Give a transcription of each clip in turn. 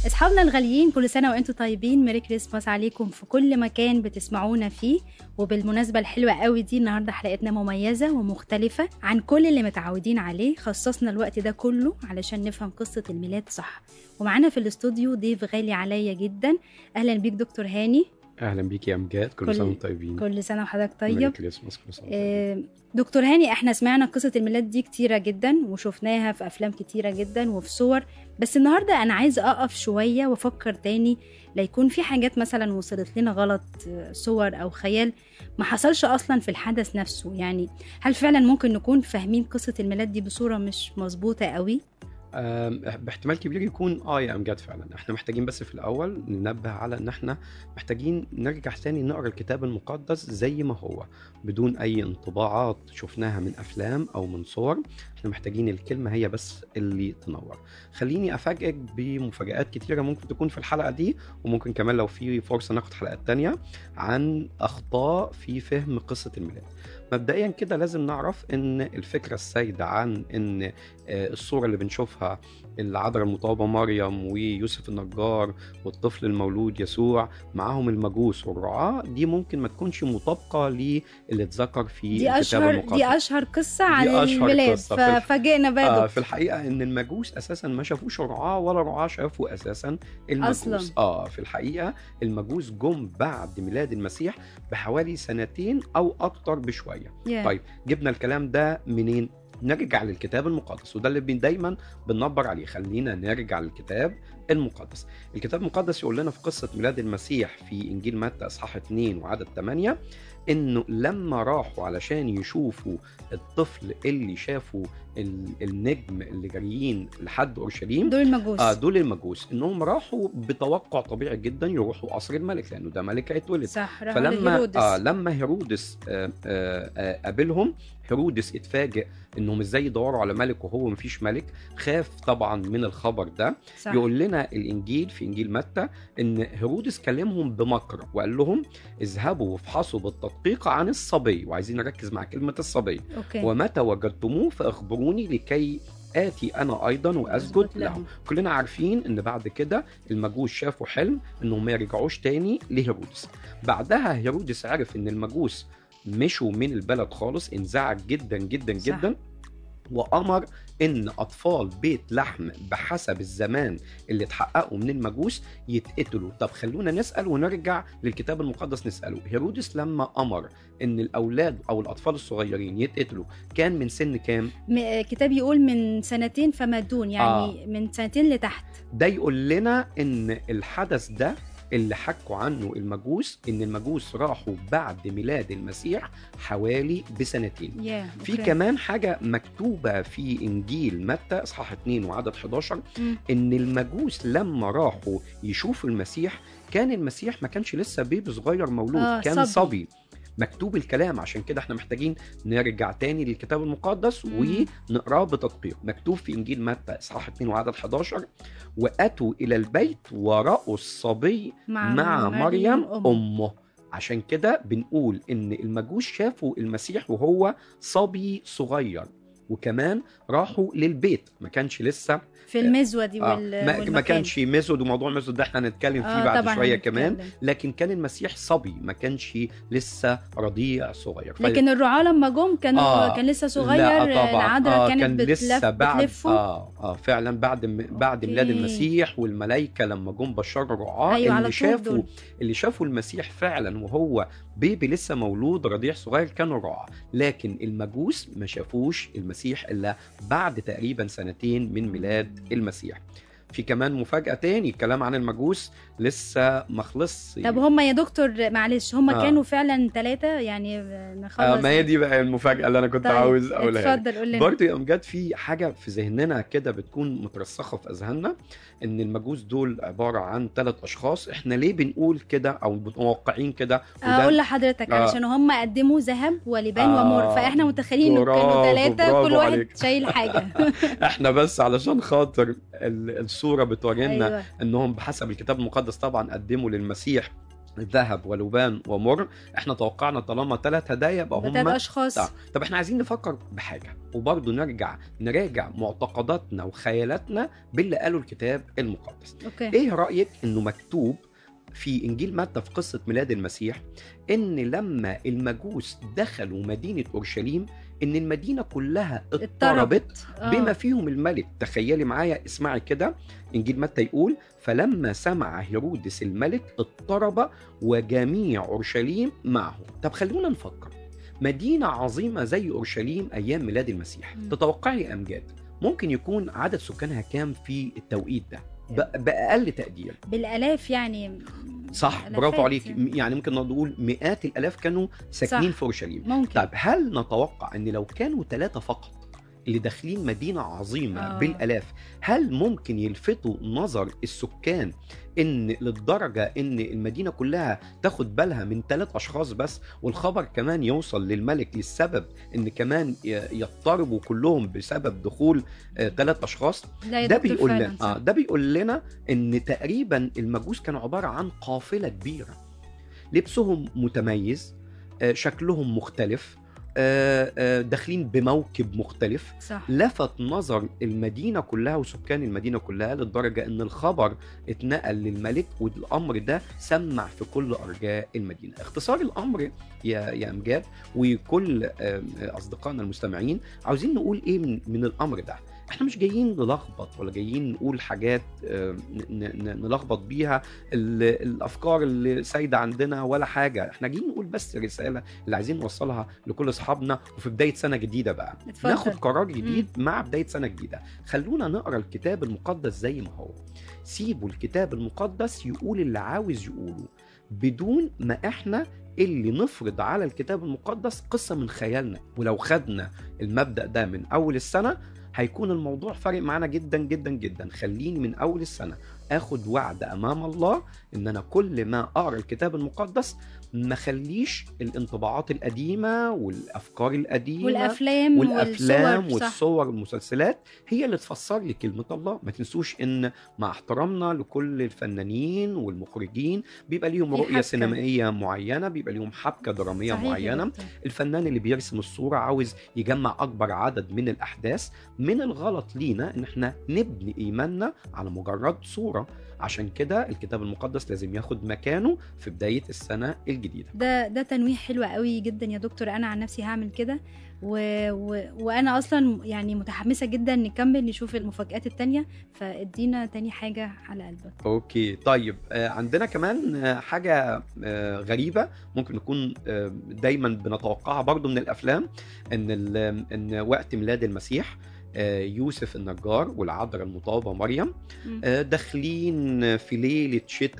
اصحابنا الغاليين كل سنه وانتم طيبين ميري كريسماس عليكم في كل مكان بتسمعونا فيه وبالمناسبه الحلوه قوي دي النهارده حلقتنا مميزه ومختلفه عن كل اللي متعودين عليه خصصنا الوقت ده كله علشان نفهم قصه الميلاد صح ومعانا في الاستوديو ضيف غالي عليا جدا اهلا بيك دكتور هاني اهلا بيك يا امجاد كل, كل- سنه وانتم طيبين كل سنه وحضرتك ميري طيب كريسماس كل سنه وانتم طيبين. آه، دكتور هاني احنا سمعنا قصة الميلاد دي كتيرة جدا وشفناها في أفلام كتيرة جدا وفي صور بس النهاردة أنا عايزة أقف شوية وأفكر تاني لا يكون في حاجات مثلا وصلت لنا غلط آه، صور أو خيال ما حصلش أصلا في الحدث نفسه يعني هل فعلا ممكن نكون فاهمين قصة الميلاد دي بصورة مش مظبوطة قوي آم، باحتمال كبير يكون اه يا امجاد فعلا احنا محتاجين بس في الاول ننبه على ان احنا محتاجين نرجع تاني نقرا الكتاب المقدس زي ما هو بدون اي انطباعات شفناها من افلام او من صور احنا محتاجين الكلمه هي بس اللي تنور خليني افاجئك بمفاجات كتيره ممكن تكون في الحلقه دي وممكن كمان لو في فرصه ناخد حلقات تانية عن اخطاء في فهم قصه الميلاد مبدئيا كده لازم نعرف ان الفكره السائده عن ان آه، الصوره اللي بنشوفها العذراء المطابة مريم ويوسف النجار والطفل المولود يسوع معاهم المجوس والرعاة دي ممكن ما تكونش مطابقة للي اتذكر في دي الكتاب أشهر المقدس دي أشهر قصة عن أشهر الميلاد قصة في الح- ففاجئنا بقى آه دكتور. في الحقيقة إن المجوس أساسا ما شافوش رعاة ولا رعاة شافوا أساسا المجوس أصلاً. آه في الحقيقة المجوس جم بعد ميلاد المسيح بحوالي سنتين أو أكتر بشوية Yeah. طيب جبنا الكلام ده منين؟ نرجع للكتاب المقدس وده اللي بن- دايما بننبر عليه خلينا نرجع للكتاب المقدس الكتاب المقدس يقول لنا في قصة ميلاد المسيح في إنجيل متى إصحاح 2 وعدد 8 إنه لما راحوا علشان يشوفوا الطفل اللي شافوا ال- النجم اللي جاريين لحد أورشليم دول المجوس آه دول المجوس إنهم راحوا بتوقع طبيعي جدا يروحوا قصر الملك لأنه ده ملك هيتولد صح راحوا فلما لهيرودس. آه لما هيرودس آه آه آه قابلهم هيرودس اتفاجئ انهم ازاي يدوروا على ملك وهو مفيش ملك خاف طبعا من الخبر ده صح. يقول لنا الانجيل في انجيل متى ان هيرودس كلمهم بمكر وقال لهم اذهبوا وافحصوا بالتدقيق عن الصبي وعايزين نركز مع كلمه الصبي أوكي ومتى وجدتموه فاخبروني لكي آتي أنا أيضا وأسجد أسجد له لهم. كلنا عارفين إن بعد كده المجوس شافوا حلم إنهم ما يرجعوش تاني لهيرودس بعدها هيرودس عرف إن المجوس مشوا من البلد خالص انزعج جدا جدا صح. جدا وأمر إن أطفال بيت لحم بحسب الزمان اللي اتحققوا من المجوس يتقتلوا طب خلونا نسأل ونرجع للكتاب المقدس نسأله هيرودس لما أمر إن الأولاد أو الأطفال الصغيرين يتقتلوا كان من سن كام؟ م- كتاب يقول من سنتين فما دون يعني آه. من سنتين لتحت ده يقول لنا ان الحدث ده اللي حكوا عنه المجوس ان المجوس راحوا بعد ميلاد المسيح حوالي بسنتين يا في أوكي. كمان حاجة مكتوبة في إنجيل متى إصحاح 2 وعدد 11 مم. إن المجوس لما راحوا يشوفوا المسيح كان المسيح ما كانش لسه بيبي صغير مولود آه، كان صبي. صبي مكتوب الكلام عشان كده احنا محتاجين نرجع تاني للكتاب المقدس مم. ونقراه بتدقيق مكتوب في انجيل متى اصحاح 2 وعدد 11 واتوا الى البيت ورأوا الصبي مع, مع مريم أمه. امه عشان كده بنقول ان المجوس شافوا المسيح وهو صبي صغير وكمان راحوا للبيت ما كانش لسه في المزوة دي آه وال... ما, ما والمكان. كانش ميزود وموضوع ميزود ده احنا هنتكلم فيه آه، بعد طبعاً شويه هنتكلم. كمان لكن كان المسيح صبي ما كانش لسه رضيع صغير ف- لكن الرعاة لما جم كانوا آه، كان لسه صغير لا طبعا العذراء آه كانت كان بتلف لسه بعد بتلفه اه اه فعلا بعد م... بعد أوكي. ميلاد المسيح والملائكه لما جم بشروا الرعاه أيوة، على اللي طول شافوا دول. اللي شافوا المسيح فعلا وهو بيبي لسه مولود رضيع صغير كانوا رعاه لكن المجوس ما شافوش المسيح الا بعد تقريبا سنتين من ميلاد المسيح في كمان مفاجأة تاني الكلام عن المجوس لسه ما خلصش طب هم يا دكتور معلش هم آه. كانوا فعلا ثلاثة يعني نخلص آه ما هي دي بقى المفاجأة اللي أنا كنت طيب، عاوز أقولها لك. اتفضل قول لنا برضه يا امجاد في حاجه في ذهننا كده بتكون مترسخه في اذهاننا ان المجوس دول عباره عن ثلاث اشخاص احنا ليه بنقول كده او متوقعين كده اقول لحضرتك آه. علشان هم قدموا ذهب ولبان آه. ومر فاحنا متخيلين انه كانوا برافو، ثلاثة برافو كل واحد عليك. شايل حاجة احنا بس علشان خاطر ال- الصوره بتورينا ايوه انهم بحسب الكتاب المقدس طبعا قدموا للمسيح ذهب ولبان ومر احنا توقعنا طالما ثلاث هدايا يبقى ثلاث هم اشخاص طب طب احنا عايزين نفكر بحاجه وبرضه نرجع نراجع معتقداتنا وخيالاتنا باللي قاله الكتاب المقدس اوكي ايه رايك انه مكتوب في انجيل متى في قصه ميلاد المسيح ان لما المجوس دخلوا مدينه اورشليم ان المدينه كلها اضطربت آه. بما فيهم الملك تخيلي معايا اسمعي كده انجيل متى يقول فلما سمع هيرودس الملك اضطرب وجميع اورشليم معه طب خلونا نفكر مدينه عظيمه زي اورشليم ايام ميلاد المسيح مم. تتوقعي يا امجاد ممكن يكون عدد سكانها كام في التوقيت ده ب- باقل تقدير بالالاف يعني صح آلافات برافو عليك يعني. يعني ممكن نقول مئات الالاف كانوا ساكنين صح. في اورشليم ممكن طيب هل نتوقع ان لو كانوا ثلاثة فقط اللي داخلين مدينة عظيمة آه. آه. بالآلاف هل ممكن يلفتوا نظر السكان ان للدرجة ان المدينة كلها تاخد بالها من ثلاث اشخاص بس والخبر كمان يوصل للملك للسبب ان كمان ي- يضطربوا كلهم بسبب دخول ثلاث اشخاص لا يا ده دكتور بيقول فعلاً لنا صح. اه ده بيقول لنا ان تقريبا المجوس كانوا عباره عن قافله كبيره لبسهم متميز آه، شكلهم مختلف آه، آه، داخلين بموكب مختلف صح لفت نظر المدينه كلها وسكان المدينه كلها للدرجه ان الخبر اتنقل للملك والامر ده سمع في كل ارجاء المدينه اختصار الامر يا يا امجاد وكل آه، اصدقائنا المستمعين عاوزين نقول ايه من, من الامر ده احنا مش جايين نلخبط ولا جايين نقول حاجات آه، ن- ن- نلخبط بيها ال- الافكار اللي سايده عندنا ولا حاجه احنا جايين نقول بس رساله اللي عايزين نوصلها لكل اصحابنا وفي بدايه سنه جديده بقى اتفضل. ناخد قرار جديد مع بدايه سنه جديده خلونا نقرا الكتاب المقدس زي ما هو سيبوا الكتاب المقدس يقول اللي عاوز يقوله بدون ما احنا اللي نفرض على الكتاب المقدس قصه من خيالنا ولو خدنا المبدا ده من اول السنه هيكون الموضوع فارق معانا جدا جدا جدا خليني من اول السنه اخد وعد امام الله ان انا كل ما اقرا الكتاب المقدس ما خليش الانطباعات القديمه والافكار القديمه والافلام والافلام والصور صح. والصور والمسلسلات هي اللي تفسر لي كلمه الله ما تنسوش ان مع احترامنا لكل الفنانين والمخرجين بيبقى ليهم في رؤيه حبكة. سينمائيه معينه بيبقى ليهم حبكه دراميه صحيح يا معينه دكتور. الفنان اللي بيرسم الصورة عاوز يجمع أكبر عدد من الأحداث من الغلط لينا إن إحنا نبني إيماننا على مجرد صورة عشان كده الكتاب المقدس لازم ياخد مكانه في بداية السنة الجديدة ده ده تنويه حلو قوي جدا يا دكتور انا عن نفسي هعمل كده و... و... وانا اصلا يعني متحمسه جدا نكمل نشوف المفاجآت التانية فادينا تاني حاجه على قلبك أوكي طيب آه، عندنا كمان آه، حاجة آه، غريبة ممكن نكون آه، دايما بنتوقعها برضو من الأفلام إن ال- إن وقت ميلاد المسيح آه، يوسف النجار والعذراء المطابة مريم مم. آه، داخلين في ليلة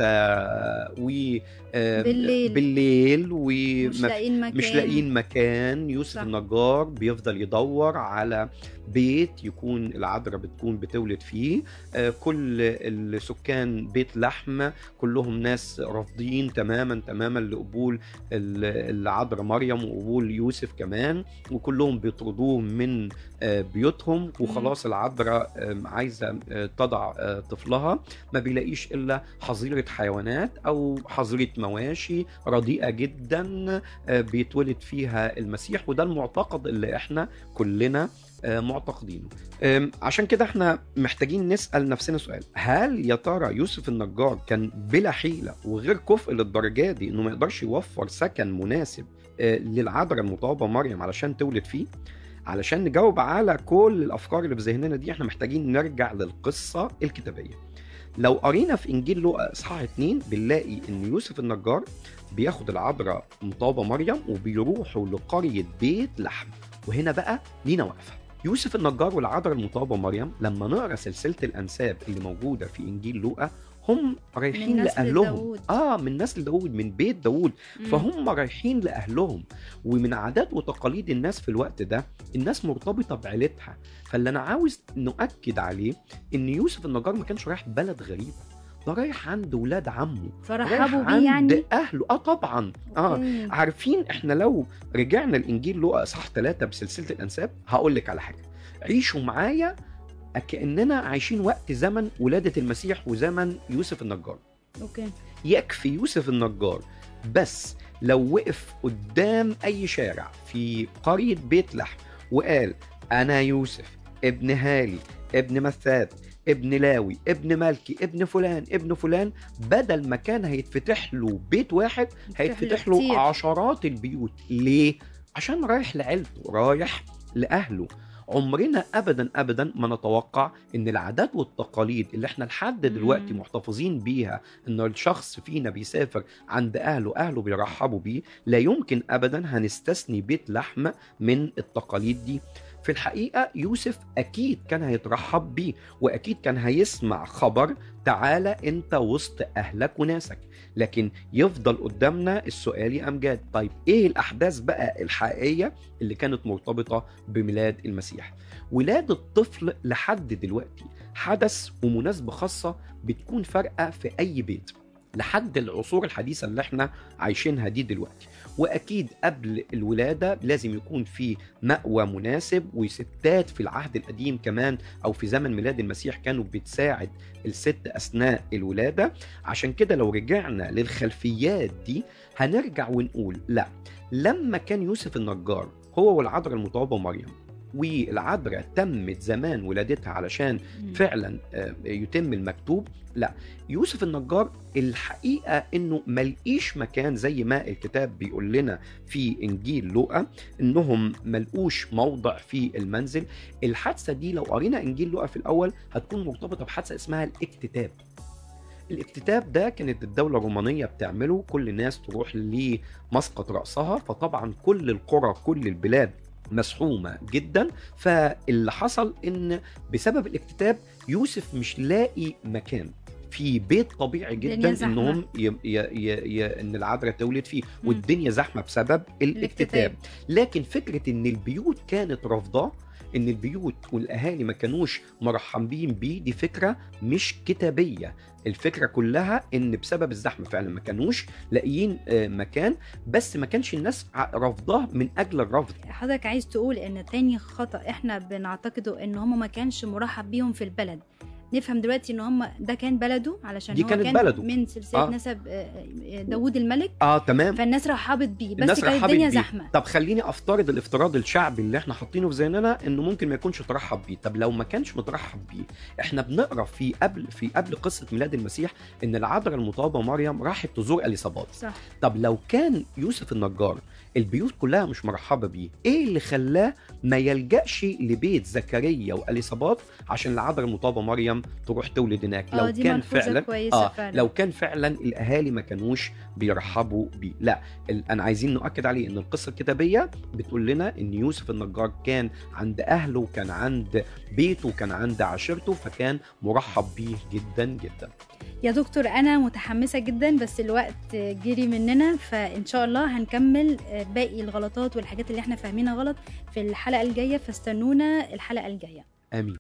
شتاء و آه، بالليل. بالليل مش ومش لاقيين مكان مش لاقيين مكان يوسف صح. صح. النجار بيفضل يدور على بيت يكون العذراء بتكون بتولد فيه آه، كل السكان بيت لحم كلهم ناس رافضين تماما تماما لقبول ال- العذراء مريم وقبول يوسف كمان وكلهم بيطردوه من آه، بيوتهم وخلاص العذراء آه، عايزه آه، تضع آه، طفلها ما بيلاقيش الا حظيره حيوانات او حظيره مواشي رديئه جدا آه، بيتولد فيها المسيح وده المعتقد اللي احنا كلنا آه، معتقدينه آم، عشان كده احنا محتاجين نسال نفسنا سؤال هل يا ترى يوسف النجار كان بلا حيله وغير كفء للدرجه دي انه ما يقدرش يوفر سكن مناسب آه، للعذراء المطابه مريم علشان تولد فيه علشان نجاوب على كل الافكار اللي في ذهننا دي احنا محتاجين نرجع للقصه الكتابيه لو قرينا في انجيل لوقا اصحاح 2 بنلاقي ان يوسف النجار بياخد العذراء مطابه مريم وبيروحوا لقريه بيت لحم وهنا بقى لينا وقفه يوسف النجار والعذراء المطابه مريم لما نقرا سلسله الانساب اللي موجوده في انجيل لوقا هم رايحين من نسل لاهلهم داوود. اه من نسل داوود من بيت داوود مم. فهم رايحين لاهلهم ومن عادات وتقاليد الناس في الوقت ده الناس مرتبطه بعيلتها فاللي انا عاوز نؤكد عليه ان يوسف النجار ما كانش رايح بلد غريبه ده رايح عند ولاد عمه رايح فرحبوا بيه عند يعني اهله اه طبعا اه أوكي. عارفين احنا لو رجعنا الانجيل لوقا اصحاح ثلاثة بسلسله الانساب هقول لك على حاجه عيشوا معايا كاننا عايشين وقت زمن ولاده المسيح وزمن يوسف النجار اوكي يكفي يوسف النجار بس لو وقف قدام اي شارع في قرية بيت لحم وقال انا يوسف ابن هالي ابن مثات ابن لاوي ابن ملكي ابن فلان ابن فلان بدل ما كان هيتفتح له بيت واحد هيتفتح له كتير. عشرات البيوت ليه عشان رايح لعيلته رايح لاهله عمرنا ابدا ابدا ما نتوقع ان العادات والتقاليد اللي احنا لحد دلوقتي مم. محتفظين بيها ان الشخص فينا بيسافر عند اهله اهله بيرحبوا بيه لا يمكن ابدا هنستثني بيت لحم من التقاليد دي في الحقيقه يوسف اكيد كان هيترحب بيه واكيد كان هيسمع خبر تعالى انت وسط اهلك وناسك لكن يفضل قدامنا السؤال يا امجاد طيب ايه الاحداث بقى الحقيقيه اللي كانت مرتبطه بميلاد المسيح ولاد الطفل لحد دلوقتي حدث ومناسبه خاصه بتكون فارقه في اي بيت لحد العصور الحديثه اللي احنا عايشينها دي دلوقتي واكيد قبل الولاده لازم يكون في مأوى مناسب وستات في العهد القديم كمان او في زمن ميلاد المسيح كانوا بتساعد الست اثناء الولاده عشان كده لو رجعنا للخلفيات دي هنرجع ونقول لا لما كان يوسف النجار هو والعذراء المطوبه مريم والعذراء تمت زمان ولادتها علشان مم. فعلا آه، يتم المكتوب لا يوسف النجار الحقيقه انه ملقيش مكان زي ما الكتاب بيقول لنا في انجيل لوقا انهم ملقوش موضع في المنزل الحادثه دي لو قرينا انجيل لوقا في الاول هتكون مرتبطه بحادثه اسمها الاكتتاب الاكتتاب ده كانت الدولة الرومانية بتعمله كل الناس تروح لمسقط رأسها فطبعا كل القرى كل البلاد مسحومة جدا فاللي حصل ان بسبب الاكتتاب يوسف مش لاقي مكان في بيت طبيعي الدنيا جدا زحمة. انهم ي... ي... ي... ي... ان العذراء تولد فيه مم. والدنيا زحمه بسبب الاكتتاب لكن فكره ان البيوت كانت رافضاه ان البيوت والاهالي ما كانوش مرحبين بيه دي فكره مش كتابيه الفكره كلها ان بسبب الزحمه فعلا ما كانوش لاقيين آه، مكان بس ما كانش الناس ع- رافضاه من اجل الرفض حضرتك عايز تقول ان تاني خطأ احنا بنعتقده ان هم ما كانش مرحب بيهم في البلد نفهم دلوقتي ان هم ده كان بلده علشان دي هو كانت كان بلده. من سلسله آه. نسب آه، آه، داوود الملك اه تمام فالناس رحبت بيه بس الناس كانت رحبت الدنيا بيه. زحمه طب خليني افترض الافتراض الشعبي اللي احنا حاطينه في ذهننا انه ممكن ما يكونش ترحب بيه طب لو ما كانش مترحب بيه احنا بنقرا في قبل في قبل قصه ميلاد المسيح ان العذراء المطابه مريم راحت تزور اليصابات صح طب لو كان يوسف النجار البيوت كلها مش مرحبه بيه ايه اللي خلاه ما يلجاش لبيت زكريا واليصابات عشان العذراء المطابه مريم تروح تولد هناك اه لو دي كان ملحوظه فعلا كويسه اه فعلا لو كان فعلا الاهالي ما كانوش بيرحبوا بيه لا ال- انا عايزين نؤكد عليه ان القصه الكتابيه بتقول لنا ان يوسف النجار كان عند اهله وكان عند بيته وكان عند عشيرته فكان مرحب بيه جدا جدا يا دكتور انا متحمسه جدا بس الوقت جري مننا فان شاء الله هنكمل باقي الغلطات والحاجات اللي احنا فاهمينها غلط في الحلقه الجايه فاستنونا الحلقه الجايه امين